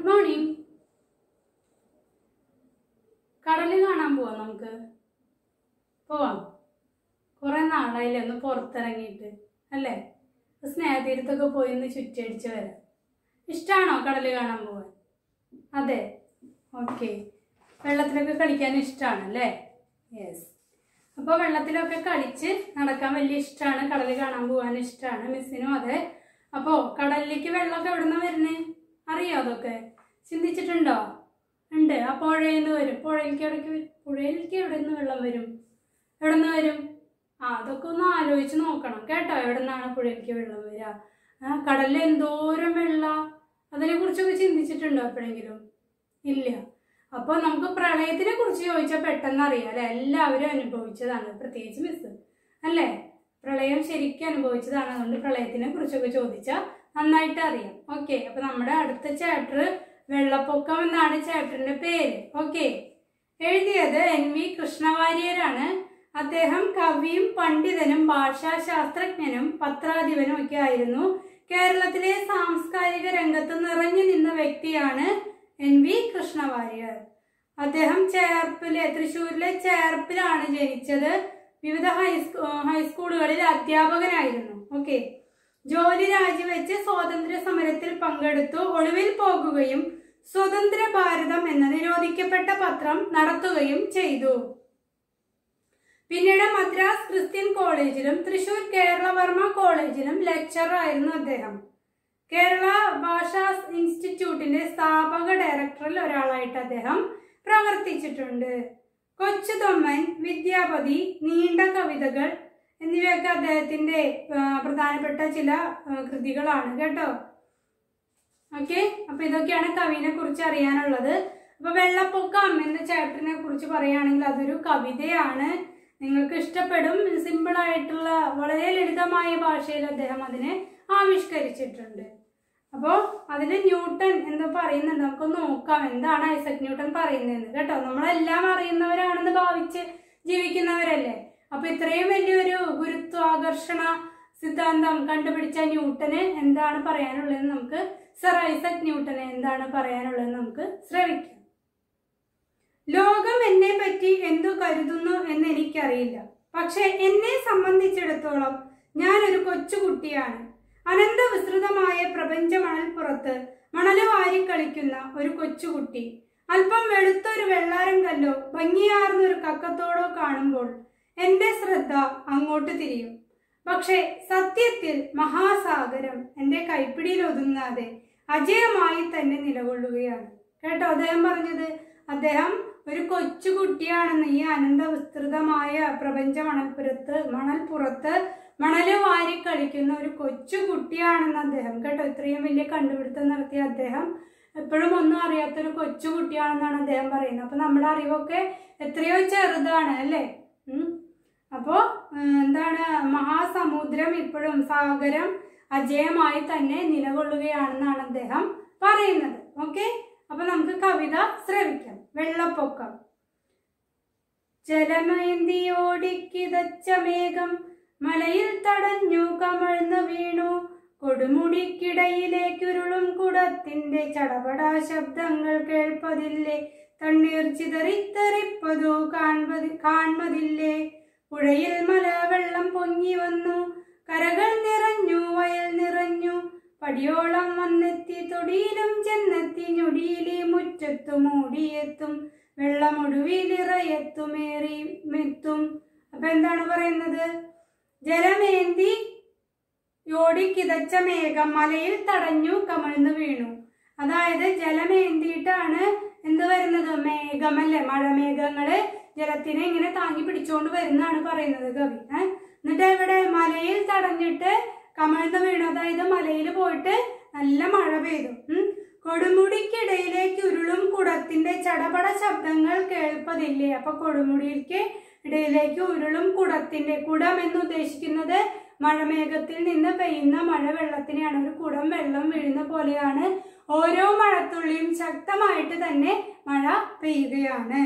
Good morning കടല് കാണാൻ പോവാം നമുക്ക് പോവാം കുറെ നാളായില്ലേ ഒന്ന് പുറത്തിറങ്ങിയിട്ട് അല്ലേ സ്നേഹതീരത്തൊക്കെ പോയി ഒന്ന് ചുറ്റടിച്ച് വരാം ഇഷ്ടമാണോ കടല് കാണാൻ പോവാൻ അതെ ഓക്കെ വെള്ളത്തിലൊക്കെ കളിക്കാൻ ഇഷ്ടമാണ് അല്ലേ യെസ് അപ്പോൾ വെള്ളത്തിലൊക്കെ കളിച്ച് നടക്കാൻ വലിയ ഇഷ്ടമാണ് കടൽ കാണാൻ പോകാൻ ഇഷ്ടമാണ് മിസ്സിനും അതെ അപ്പോൾ കടലിലേക്ക് വെള്ളമൊക്കെ എവിടെ നിന്ന് വരുന്നേ അറിയോ അതൊക്കെ ചിന്തിച്ചിട്ടുണ്ടോ ഉണ്ട് ആ പുഴയിൽ നിന്ന് വരും പുഴയിലേക്ക് എവിടേക്ക് വരും പുഴയിലേക്ക് എവിടെ നിന്ന് വെള്ളം വരും എവിടെ നിന്ന് വരും ആ അതൊക്കെ ഒന്ന് ആലോചിച്ച് നോക്കണം കേട്ടോ എവിടെ നിന്നാണ് പുഴയിലേക്ക് വെള്ളം വരിക ആ കടലിൽ എന്തോരം വെള്ള അതിനെ കുറിച്ചൊക്കെ ചിന്തിച്ചിട്ടുണ്ടോ എപ്പോഴെങ്കിലും ഇല്ല അപ്പോൾ നമുക്ക് പ്രളയത്തിനെ കുറിച്ച് ചോദിച്ചാൽ പെട്ടെന്ന് അറിയാം അല്ലെ എല്ലാവരും അനുഭവിച്ചതാണ് പ്രത്യേകിച്ച് മിസ് അല്ലേ പ്രളയം ശരിക്കും അനുഭവിച്ചതാണ് അതുകൊണ്ട് പ്രളയത്തിനെ കുറിച്ചൊക്കെ ചോദിച്ചാൽ നന്നായിട്ട് അറിയാം ഓക്കെ അപ്പൊ നമ്മുടെ അടുത്ത ചാപ്റ്റർ വെള്ളപ്പൊക്കം എന്നാണ് ചാപ്റ്ററിന്റെ പേര് ഓക്കെ എഴുതിയത് എൻ വി കൃഷ്ണവാര്യരാണ് അദ്ദേഹം കവിയും പണ്ഡിതനും ഭാഷാശാസ്ത്രജ്ഞനും പത്രാധിപനും ഒക്കെ ആയിരുന്നു കേരളത്തിലെ സാംസ്കാരിക രംഗത്ത് നിറഞ്ഞു നിന്ന വ്യക്തിയാണ് എൻ വി കൃഷ്ണവാര്യർ അദ്ദേഹം ചേർപ്പിലെ തൃശ്ശൂരിലെ ചേർപ്പിലാണ് ജനിച്ചത് വിവിധ ഹൈസ്കൂ ഹൈസ്കൂളുകളിൽ അധ്യാപകനായിരുന്നു ഓക്കെ ജോലി രാജിവെച്ച് സ്വാതന്ത്ര്യ സമരത്തിൽ പങ്കെടുത്തു ഒളിവിൽ പോകുകയും സ്വതന്ത്ര ഭാരതം എന്ന നിരോധിക്കപ്പെട്ട പത്രം നടത്തുകയും ചെയ്തു പിന്നീട് മദ്രാസ് ക്രിസ്ത്യൻ കോളേജിലും തൃശൂർ കേരളവർമ്മ കോളേജിലും ലെക്ചറർ ആയിരുന്നു അദ്ദേഹം കേരള ഭാഷാ ഇൻസ്റ്റിറ്റ്യൂട്ടിന്റെ സ്ഥാപക ഡയറക്ടറിൽ ഒരാളായിട്ട് അദ്ദേഹം പ്രവർത്തിച്ചിട്ടുണ്ട് കൊച്ചുതൊമ്മൻ വിദ്യാപതി നീണ്ട കവിതകൾ എന്നിവയൊക്കെ അദ്ദേഹത്തിന്റെ ആ, പ്രധാനപ്പെട്ട ചില ആ, കൃതികളാണ് കേട്ടോ ഓക്കെ അപ്പൊ ഇതൊക്കെയാണ് കവിനെ കുറിച്ച് അറിയാനുള്ളത് അപ്പൊ വെള്ളപ്പൊക്കം എന്ന ചാപ്റ്ററിനെ കുറിച്ച് പറയുകയാണെങ്കിൽ അതൊരു കവിതയാണ് നിങ്ങൾക്ക് ഇഷ്ടപ്പെടും സിമ്പിൾ ആയിട്ടുള്ള വളരെ ലളിതമായ ഭാഷയിൽ അദ്ദേഹം അതിനെ ആവിഷ്കരിച്ചിട്ടുണ്ട് അപ്പോൾ അതിൽ ന്യൂട്ടൺ എന്തോ പറയുന്നുണ്ട് നമുക്ക് നോക്കാം എന്താണ് ഐസക് ന്യൂട്ടൺ പറയുന്നതെന്ന് കേട്ടോ നമ്മളെല്ലാം അറിയുന്നവരാണെന്ന് ഭാവിച്ച് ജീവിക്കുന്നവരല്ലേ അപ്പൊ ഇത്രയും വലിയൊരു ഗുരുത്വാകർഷണ സിദ്ധാന്തം കണ്ടുപിടിച്ച ന്യൂട്ടന് എന്താണ് പറയാനുള്ളതെന്ന് നമുക്ക് സർ ഐസക് ന്യൂട്ടന് എന്താണ് പറയാനുള്ളതെന്ന് നമുക്ക് ശ്രമിക്കാം ലോകം എന്നെ പറ്റി എന്തു കരുതുന്നു എന്ന് എനിക്കറിയില്ല പക്ഷെ എന്നെ സംബന്ധിച്ചിടത്തോളം ഞാനൊരു കൊച്ചുകുട്ടിയാണ് അനന്ത വിസ്തൃതമായ പ്രപഞ്ച മണൽപ്പുറത്ത് മണല് വാരി കളിക്കുന്ന ഒരു കൊച്ചുകുട്ടി അല്പം വെളുത്തൊരു വെള്ളാരം കല്ലോ ഭംഗിയാർന്ന ഒരു കക്കത്തോടോ കാണുമ്പോൾ എന്റെ ശ്രദ്ധ അങ്ങോട്ട് തിരിയും പക്ഷേ സത്യത്തിൽ മഹാസാഗരം എന്റെ കൈപ്പിടിയിൽ ഒതുങ്ങാതെ അജയമായി തന്നെ നിലകൊള്ളുകയാണ് കേട്ടോ അദ്ദേഹം പറഞ്ഞത് അദ്ദേഹം ഒരു കൊച്ചു കുട്ടിയാണെന്ന് ഈ അനന്ത വിസ്തൃതമായ പ്രപഞ്ച മണൽപ്പുറത്ത് മണൽപ്പുറത്ത് മണല് വാരി കളിക്കുന്ന ഒരു കൊച്ചു കുട്ടിയാണെന്ന് അദ്ദേഹം കേട്ടോ ഇത്രയും വലിയ കണ്ടുപിടുത്തം നടത്തിയ അദ്ദേഹം എപ്പോഴും ഒന്നും അറിയാത്തൊരു കൊച്ചു കുട്ടിയാണെന്നാണ് അദ്ദേഹം പറയുന്നത് അപ്പൊ നമ്മുടെ അറിവൊക്കെ എത്രയോ ചെറുതാണ് അല്ലേ ഉം. അപ്പോ ഏഹ്, എന്താണ് മഹാസമുദ്രം ഇപ്പോഴും സാഗരം അജയമായി തന്നെ നിലകൊള്ളുകയാണെന്നാണ് അദ്ദേഹം പറയുന്നത് ഓക്കെ അപ്പൊ നമുക്ക് കവിത ശ്രവിക്കാം വെള്ളപ്പൊക്കം ജലമയന്തി ഓടിക്കിതച്ച മേഘം മലയിൽ തടഞ്ഞു കമഴ്ന്നു വീണു കൊടുമുടിക്കിടയിലേക്കുരുളും കുടത്തിന്റെ ചടപടാ ശബ്ദങ്ങൾ കേൾപ്പതില്ലേ തണ്ണീർ ചിതറിത്തെറിപ്പതു കാൺപതി കാൺമതില്ലേ പുഴയിൽ മലവെള്ളം പൊങ്ങി വന്നു കരകൾ നിറഞ്ഞു വയൽ നിറഞ്ഞു പടിയോളം വന്നെത്തി തൊടിയിലും ചെന്നെത്തി ഞൊടിയിലെ മുറ്റത്തു മൂടിയെത്തും വെള്ളമൊടുവിലിറയെത്തുമേറി മെത്തും അപ്പൊ എന്താണ് പറയുന്നത് ജലമേന്തി ഓടിക്കിതച്ച മേഘം മലയിൽ തടഞ്ഞു കമഴ്ന്നു വീണു അതായത് ജലമേന്തിയിട്ടാണ് എന്ത് വരുന്നത് മേഘമല്ലേ മഴമേഘങ്ങള് ജലത്തിനെ ഇങ്ങനെ താങ്ങി പിടിച്ചുകൊണ്ട് വരുന്നതാണ് പറയുന്നത് കവി ഏഹ് എന്നിട്ട് ഇവിടെ മലയിൽ തടഞ്ഞിട്ട് കമഴ്ന്നു വീണു അതായത് മലയിൽ പോയിട്ട് നല്ല മഴ പെയ്തു ഉം കൊടുമുടിക്കിടയിലേക്ക് ഉരുളും കുടത്തിന്റെ ചടപട ശബ്ദങ്ങൾ കേൾപ്പതില്ലേ അപ്പൊ കൊടുമുടിക്ക് ഇടയിലേക്ക് ഉരുളും കുടത്തിന്റെ കുടം എന്ന് ഉദ്ദേശിക്കുന്നത് മഴമേഘത്തിൽ നിന്ന് പെയ്യുന്ന മഴവെള്ളത്തിനെയാണ് ഒരു കുടം വെള്ളം വീഴുന്ന പോലെയാണ് ഓരോ മഴത്തുള്ളിയും ശക്തമായിട്ട് തന്നെ മഴ പെയ്യുകയാണ്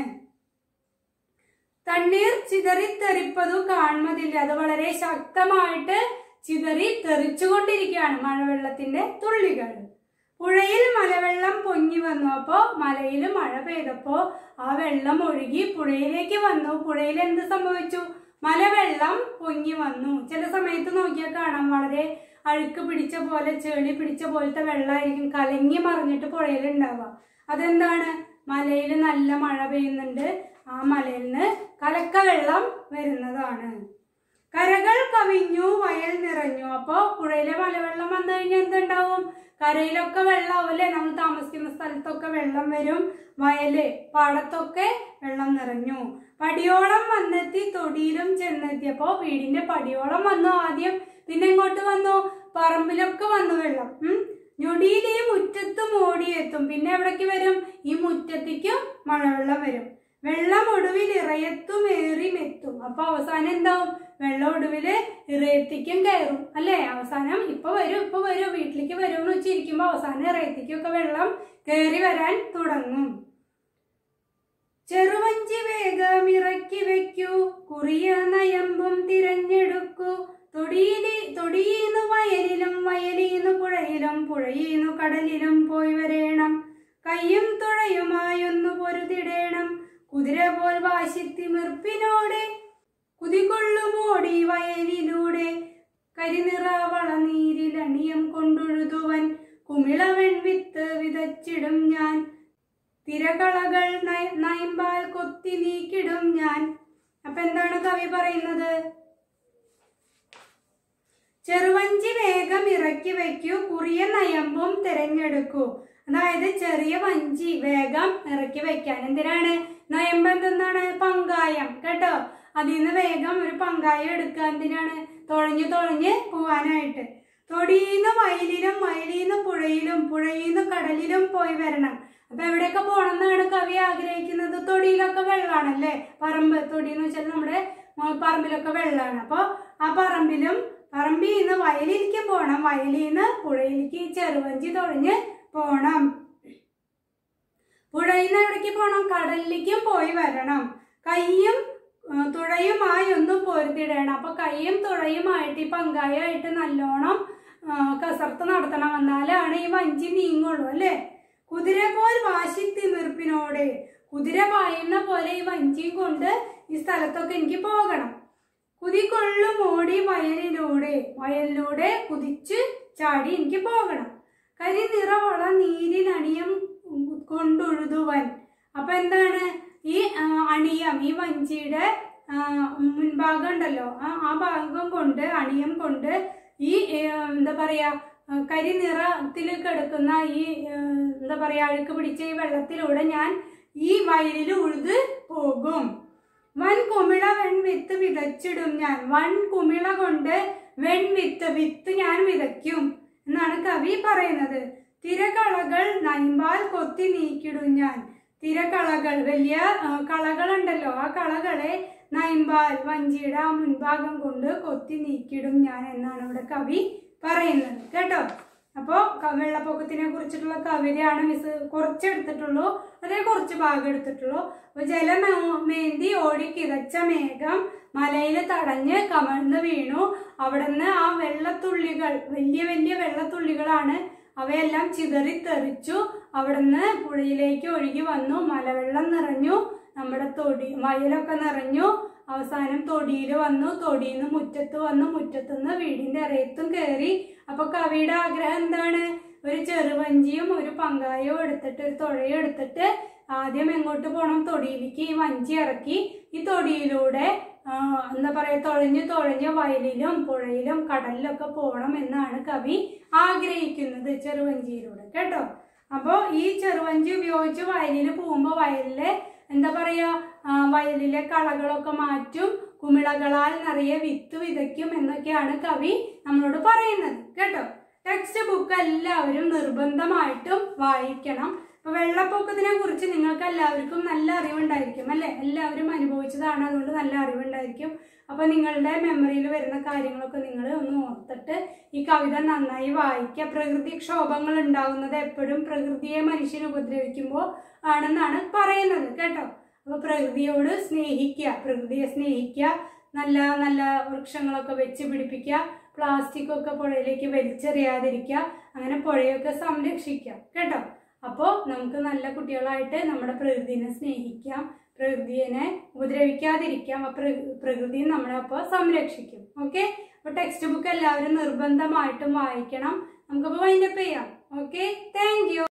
തണ്ണീർ ചിതറിത്തെറിപ്പതു കാണുന്നതില്ല അത് വളരെ ശക്തമായിട്ട് ചിതറി തെറിച്ചുകൊണ്ടിരിക്കുകയാണ് മഴവെള്ളത്തിന്റെ തുള്ളികൾ പുഴയിൽ മലവെള്ളം പൊങ്ങി വന്നു അപ്പോൾ മലയിൽ മഴ പെയ്തപ്പോൾ ആ വെള്ളം ഒഴുകി പുഴയിലേക്ക് വന്നു പുഴയിൽ എന്ത് സംഭവിച്ചു മലവെള്ളം പൊങ്ങി വന്നു ചില സമയത്ത് നോക്കിയാൽ കാണാം വളരെ അഴുക്ക് പിടിച്ച പോലെ ചെളി പിടിച്ച പോലത്തെ വെള്ളമായിരിക്കും കലങ്ങി മറിഞ്ഞിട്ട് പുഴയിൽ ഉണ്ടാവുക അതെന്താണ് മലയിൽ നല്ല മഴ പെയ്യുന്നുണ്ട് ആ മലയിൽ നിന്ന് കലക്ക വെള്ളം വരുന്നതാണ് കരകൾ കവിഞ്ഞു വയൽ നിറഞ്ഞു അപ്പോ പുഴയിലെ മലവെള്ളം വന്നു കഴിഞ്ഞാൽ എന്തുണ്ടാവും കരയിലൊക്കെ വെള്ളമാവും അല്ലേ നമ്മൾ താമസിക്കുന്ന സ്ഥലത്തൊക്കെ വെള്ളം വരും വയല് പാടത്തൊക്കെ വെള്ളം നിറഞ്ഞു പടിയോളം വന്നെത്തി തൊടിയിലും ചെന്നെത്തിയപ്പോ വീടിന്റെ പടിയോളം വന്നു ആദ്യം പിന്നെ ഇങ്ങോട്ട് വന്നു പറമ്പിലൊക്കെ വന്നു വെള്ളം ഉം ഞൊടിയിൽ ഈ മുറ്റത്തും ഓടിയെത്തും പിന്നെ എവിടേക്ക് വരും ഈ മുറ്റത്തേക്കും മഴവെള്ളം വരും വെള്ളം ഒടുവിൽ ഇറയത്തും ഏറി മെത്തും അപ്പൊ അവസാനം എന്താവും വെള്ളം ഒടുവില് ഇറയത്തിക്കും കയറും അല്ലേ അവസാനം ഇപ്പൊ വരും ഇപ്പൊ വരും വീട്ടിലേക്ക് വരും എന്ന് വെച്ചിരിക്കുമ്പോ അവസാനം ഇറയത്തിക്കൊക്കെ വെള്ളം കയറി വരാൻ തുടങ്ങും ചെറുവഞ്ചി വേഗം ഇറക്കി വെക്കൂ കുറിയ നയമ്പും തിരഞ്ഞെടുക്കൂ തൊടിയില് തൊടിയീന്നു വയലിലും വയലീന്നു പുഴയിലും പുഴയീന്നു കടലിലും പോയി വരേണം കയ്യും തുഴയുമായൊന്നു പൊരുതിടേണം കുതിര പോൽ വാശിത്തിമിർപ്പിനോടെ കുതികൊള്ളുമോടി വയലിലൂടെ കരിനിറ വളനീരിലണിയം കൊണ്ടുഴുതുവൻ കുമിളവൻ വിത്ത് വിതച്ചിടും ഞാൻ തിരകളകൾ നയ- നയമ്പാൽ കൊത്തി നീക്കിടും ഞാൻ അപ്പൊ എന്താണ് കവി പറയുന്നത് ചെറുവഞ്ചി വേഗം ഇറക്കി വെക്കൂ കുറിയ നയമ്പും തിരഞ്ഞെടുക്കൂ അതായത് ചെറിയ വഞ്ചി വേഗം ഇറക്കി വെക്കാൻ എന്തിനാണ് നയമ്പ് എന്തെന്നാണ് പങ്കായം കേട്ടോ അതിൽ നിന്ന് വേഗം ഒരു പങ്കായം എടുക്കുക എന്തിനാണ് തുഴഞ്ഞു തുഴഞ്ഞ് പോവാനായിട്ട് തൊടിയിന്ന് വയലിലും വയലിന്ന് പുഴയിലും പുഴയിന്ന് കടലിലും പോയി വരണം അപ്പൊ എവിടെയൊക്കെ പോകണം എന്നാണ് കവി ആഗ്രഹിക്കുന്നത് തൊടിയിലൊക്കെ വെള്ളമാണല്ലേ പറമ്പ് തൊടി എന്ന് വെച്ചാൽ നമ്മുടെ മ- പറമ്പിലൊക്കെ വെള്ളമാണ് അപ്പോൾ ആ പറമ്പിലും പറമ്പിൽ നിന്ന് വയലിലേക്ക് പോകണം വയലിൽ നിന്ന് പുഴയിലേക്ക് ഈ ചെറുവഞ്ചി തുഴഞ്ഞ് പോകണം പുഴയിൽ നിന്ന് എവിടേക്ക് പോകണം കടലിലേക്കും പോയി വരണം കയ്യും ആ, തുഴയുമായി ഒന്ന് പൊരുത്തിടണം അപ്പൊ കയ്യും തുഴയുമായിട്ട് ഈ പങ്കായായിട്ട് നല്ലോണം ആ, കസർത്ത് നടത്തണം എന്നാലാണ് ഈ വഞ്ചി നീങ്ങുള്ളൂ അല്ലേ കുതിര പോൽ വാശി തിമിർപ്പിനോട് കുതിര പായുന്ന പോലെ ഈ വഞ്ചിയും കൊണ്ട് ഈ സ്ഥലത്തൊക്കെ എനിക്ക് പോകണം കുതികൊള്ളും ഓടി വയലിലൂടെ വയലിലൂടെ കുതിച്ച് ചാടി എനിക്ക് പോകണം കരിനിറവള നീരിലണിയം കൊണ്ടുഴുതുവൻ അപ്പൊ എന്താണ് ഈ ആ, അണിയം ഈ വഞ്ചിയുടെ ആ, മുൻഭാഗം ഉണ്ടല്ലോ ആ ആ ഭാഗം കൊണ്ട് അണിയം കൊണ്ട് ഈ ഏ, എന്താ പറയാ ആ, കരിനിറത്തിൽ കിടക്കുന്ന ഈ ഏ, എന്താ പറയാ അഴുക്ക് പിടിച്ച ഈ വെള്ളത്തിലൂടെ ഞാൻ ഈ വയലിൽ ഉഴുത് പോകും വൻ കുമിള വെൺവിത്ത് വിതച്ചിടും ഞാൻ വൻ കുമിള കൊണ്ട് വെൺവിത്ത് വിത്ത് ഞാൻ വിതയ്ക്കും എന്നാണ് കവി പറയുന്നത് തിരകളകൾ നൈമ്പാൽ കൊത്തി നീക്കിടും ഞാൻ തിരകളകൾ വലിയ ആ, കളകളുണ്ടല്ലോ ആ കളകളെ നൈമ്പാൽ വഞ്ചിയുടെ ആ മുൻഭാഗം കൊണ്ട് കൊത്തി നീക്കിടും ഞാൻ എന്നാണ് ഇവിടെ കവി പറയുന്നത് കേട്ടോ അപ്പോൾ വെള്ളപ്പൊക്കത്തിനെ കുറിച്ചിട്ടുള്ള കവിതയാണ് മിസ് കുറച്ച് എടുത്തിട്ടുള്ളൂ അതേ കുറച്ച് ഭാഗം എടുത്തിട്ടുള്ളൂ അപ്പോൾ ജലമേന്തി ഓടി കിതച്ച മേഘം മലയിൽ തടഞ്ഞ് കമഴ്ന്ന് വീണു അവിടുന്ന് ആ വെള്ളത്തുള്ളികൾ വലിയ വലിയ വെള്ളത്തുള്ളികളാണ് അവയെല്ലാം ചിതറിത്തെറിച്ചു അവിടുന്ന് പുഴയിലേക്ക് ഒഴുകി വന്നു മലവെള്ളം നിറഞ്ഞു നമ്മുടെ തൊടി വയലൊക്കെ നിറഞ്ഞു അവസാനം തൊടിയിൽ വന്നു തൊടിയിൽ നിന്ന് മുറ്റത്ത് വന്നു മുറ്റത്തുനിന്ന് വീടിന്റെ ഇറയത്തും കയറി അപ്പൊ കവിയുടെ ആഗ്രഹം എന്താണ് ഒരു ചെറുവഞ്ചിയും ഒരു പങ്കായവും എടുത്തിട്ട് ഒരു തുഴയും എടുത്തിട്ട് ആദ്യം എങ്ങോട്ട് പോകണം തൊടിയിലേക്ക് ഈ വഞ്ചി ഇറക്കി ഈ തൊടിയിലൂടെ ആ, എന്താ പറയാ തുഴഞ്ഞു തുഴഞ്ഞ് വയലിലും പുഴയിലും കടലിലൊക്കെ പോകണം എന്നാണ് കവി ആഗ്രഹിക്കുന്നത് ചെറുവഞ്ചിയിലൂടെ കേട്ടോ അപ്പോൾ ഈ ചെറുവഞ്ചി ഉപയോഗിച്ച് വയലിൽ പോകുമ്പോൾ വയലിലെ എന്താ പറയാ ആ, വയലിലെ കളകളൊക്കെ മാറ്റും കുമിളകളാൽ നിറയെ വിത്ത് വിതയ്ക്കും എന്നൊക്കെയാണ് കവി നമ്മളോട് പറയുന്നത് കേട്ടോ ടെക്സ്റ്റ് ബുക്ക് എല്ലാവരും നിർബന്ധമായിട്ടും വായിക്കണം ഇപ്പൊ വെള്ളപ്പൊക്കത്തിനെ കുറിച്ച് നിങ്ങൾക്ക് എല്ലാവർക്കും നല്ല അറിവുണ്ടായിരിക്കും അല്ലെ എല്ലാവരും അനുഭവിച്ചതാണ് അതുകൊണ്ട് നല്ല അറിവുണ്ടായിരിക്കും അപ്പൊ നിങ്ങളുടെ മെമ്മറിയിൽ വരുന്ന കാര്യങ്ങളൊക്കെ നിങ്ങൾ ഒന്ന് ഓർത്തിട്ട് ഈ കവിത നന്നായി വായിക്കുക പ്രകൃതിക്ഷോഭങ്ങൾ ഉണ്ടാകുന്നത് എപ്പോഴും പ്രകൃതിയെ മനുഷ്യൻ ഉപദ്രവിക്കുമ്പോൾ ആണെന്നാണ് പറയുന്നത് കേട്ടോ അപ്പൊ പ്രകൃതിയോട് സ്നേഹിക്കുക പ്രകൃതിയെ സ്നേഹിക്കുക നല്ല നല്ല വൃക്ഷങ്ങളൊക്കെ വെച്ച് പിടിപ്പിക്കുക പ്ലാസ്റ്റിക് ഒക്കെ പുഴയിലേക്ക് വലിച്ചെറിയാതിരിക്കുക അങ്ങനെ പുഴയൊക്കെ സംരക്ഷിക്കാം കേട്ടോ അപ്പോൾ നമുക്ക് നല്ല കുട്ടികളായിട്ട് നമ്മുടെ പ്രകൃതിനെ സ്നേഹിക്കാം പ്രകൃതിയെ ഉപദ്രവിക്കാതിരിക്കാം ആ പ്രകൃ- പ്രകൃതിയെ നമ്മളെ അപ്പോൾ സംരക്ഷിക്കും ഓക്കെ അപ്പോൾ ടെക്സ്റ്റ് ബുക്ക് എല്ലാവരും നിർബന്ധമായിട്ടും വായിക്കണം നമുക്കപ്പോൾ വൈൻഡപ്പ് ചെയ്യാം ഓക്കെ താങ്ക് യു